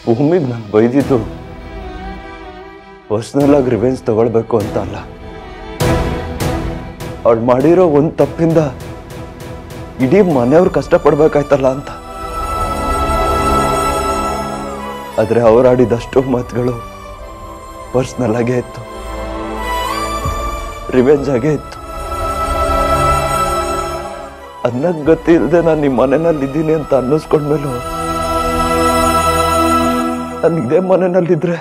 ಭೂಮಿಗೆ ನಾನು ಬೈದಿದ್ದು ಪರ್ಸ್ನಲ್ ಆಗಿ ರಿವೆನ್ಸ್ ತಗೊಳ್ಬೇಕು ಅಂತ ಅಲ್ಲ ಅವಳು ಮಾಡಿರೋ ಒಂದು ತಪ್ಪಿಂದ ಇಡೀ ಮನೆಯವ್ರು ಕಷ್ಟಪಡ್ಬೇಕಾಯ್ತಲ್ಲ ಅಂತ ಆದ್ರೆ ಅವ್ರು ಆಡಿದಷ್ಟು ಮಾತುಗಳು ಪರ್ಸ್ನಲ್ ಆಗೇ ಇತ್ತು ರಿವೆಂಜ್ ಆಗೇ ಇತ್ತು ಅನ್ನಕ್ ಗತಿ ಇಲ್ಲದೆ ನಾನು ನಿಮ್ಮ ಮನೆಯಲ್ಲಿ ಇದ್ದೀನಿ ಅಂತ ಅನ್ನಿಸ್ಕೊಂಡ್ಮೇಲೂ ನಾನು ಇದೇ ಮನೆಯಲ್ಲಿದ್ರೆ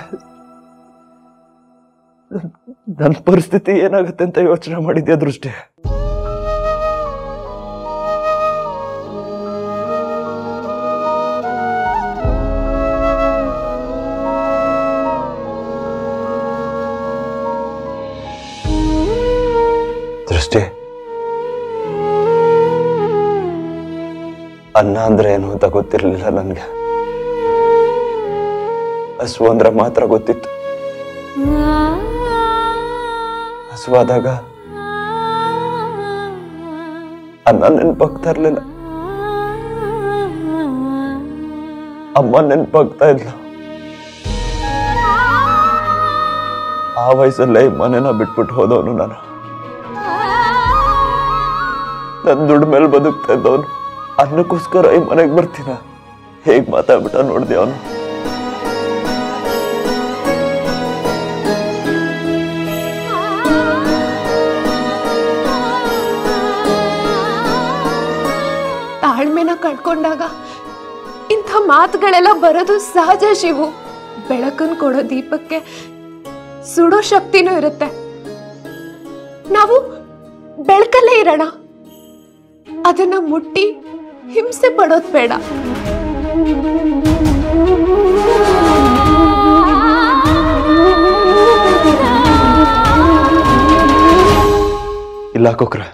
ನನ್ನ ಪರಿಸ್ಥಿತಿ ಏನಾಗುತ್ತೆ ಅಂತ ಯೋಚನೆ ಮಾಡಿದ್ದೆ ದೃಷ್ಟಿ ದೃಷ್ಟಿ ಅನ್ನ ಅಂದ್ರೆ ಏನು ಅಂತ ಗೊತ್ತಿರಲಿಲ್ಲ ನನಗೆ ಹಸು ಅಂದ್ರೆ ಮಾತ್ರ ಗೊತ್ತಿತ್ತು ಹಸುವಾದಾಗ ಅನ್ನ ನೆನ್ಪಾಗ್ತಾ ಇರ್ಲಿಲ್ಲ ಅಮ್ಮ ನೆನ್ಪಾಗ್ತಾ ಇಲ್ಲ ಆ ವಯಸ್ಸಲ್ಲೇ ಈ ಮನೆನ ಬಿಟ್ಬಿಟ್ಟು ಹೋದವನು ನಾನು ನನ್ನ ದುಡ್ಡು ಮೇಲೆ ಬದುಕ್ತಾ ಇದ್ದವನು ಅನ್ನಕ್ಕೋಸ್ಕರ ಈ ಮನೆಗೆ ಬರ್ತೀನ ಹೇಗ್ ಮಾತಾಡ್ಬಿಟ್ಟ ನೋಡ್ದೆ ಅವನು ತಾಳ್ಮೆನ ಕಳ್ಕೊಂಡಾಗ ಇಂಥ ಮಾತುಗಳೆಲ್ಲ ಬರೋದು ಸಹಜ ಶಿವು ಬೆಳಕನ್ನು ಕೊಡೋ ದೀಪಕ್ಕೆ ಸುಡೋ ಶಕ್ತಿನೂ ಇರುತ್ತೆ ನಾವು ಬೆಳಕಲ್ಲೇ ಇರೋಣ ಅದನ್ನ ಮುಟ್ಟಿ ಹಿಂಸೆ ಪಡೋದು ಬೇಡ ಇಲ್ಲ ಕೊಕ್ರೆ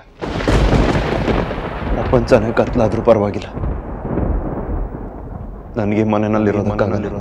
ಪ್ರಪಂಚನೇ ಕತ್ಲಾದ್ರೂ ಪರವಾಗಿಲ್ಲ ನನಗೆ ಮನೆಯಲ್ಲಿರೋದಕ್ಕಾಗಲ್ಲ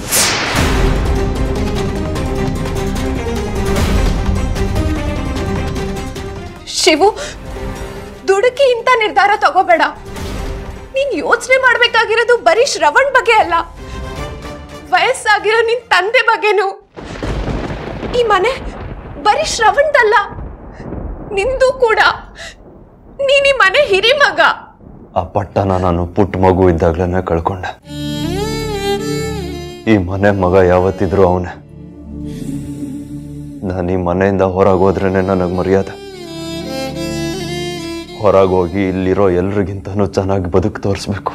ಶಿವು ದುಡುಕಿ ಇಂಥ ನಿರ್ಧಾರ ತಗೋಬೇಡ ನೀನ್ ಯೋಚನೆ ಮಾಡ್ಬೇಕಾಗಿರೋದು ಬರೀ ಶ್ರವಣ್ ಬಗ್ಗೆ ಅಲ್ಲ ವಯಸ್ಸಾಗಿರೋ ನಿನ್ ತಂದೆ ಬಗ್ಗೆನು ಈ ಮನೆ ಬರೀ ಶ್ರವಣ್ದಲ್ಲ ನಿಂದು ಕೂಡ ನೀನ್ ಈ ಮನೆ ಹಿರಿಮಗ ಆ ಪಟ್ಟನ ನಾನು ಪುಟ್ಟ ಮಗು ಇದ್ದಾಗ್ಲೇನೆ ಕಳ್ಕೊಂಡೆ ಈ ಮನೆ ಮಗ ಯಾವತ್ತಿದ್ರು ಅವನೇ ನಾನು ಈ ಮನೆಯಿಂದ ಹೊರಗೆ ಹೋದ್ರೇನೆ ನನಗೆ ಮರ್ಯಾದೆ ಹೊರಗೆ ಹೋಗಿ ಇಲ್ಲಿರೋ ಎಲ್ರಿಗಿಂತನೂ ಚೆನ್ನಾಗಿ ಬದುಕು ತೋರಿಸ್ಬೇಕು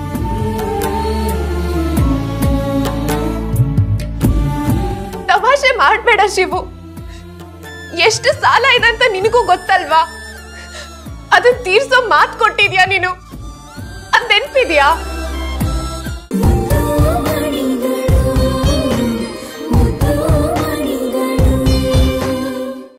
ತಮಾಷೆ ಮಾಡ್ಬೇಡ ಶಿವು ಎಷ್ಟು ಸಾಲ ಇದೆ ಅಂತ ನಿನಗೂ ಗೊತ್ತಲ್ವಾ ಅದನ್ನ ತೀರ್ಸೋ ಮಾತ್ ಕೊಟ್ಟಿದ್ಯಾ ನೀನು ಅದ್ ನೆನ್ಪಿದ್ಯಾ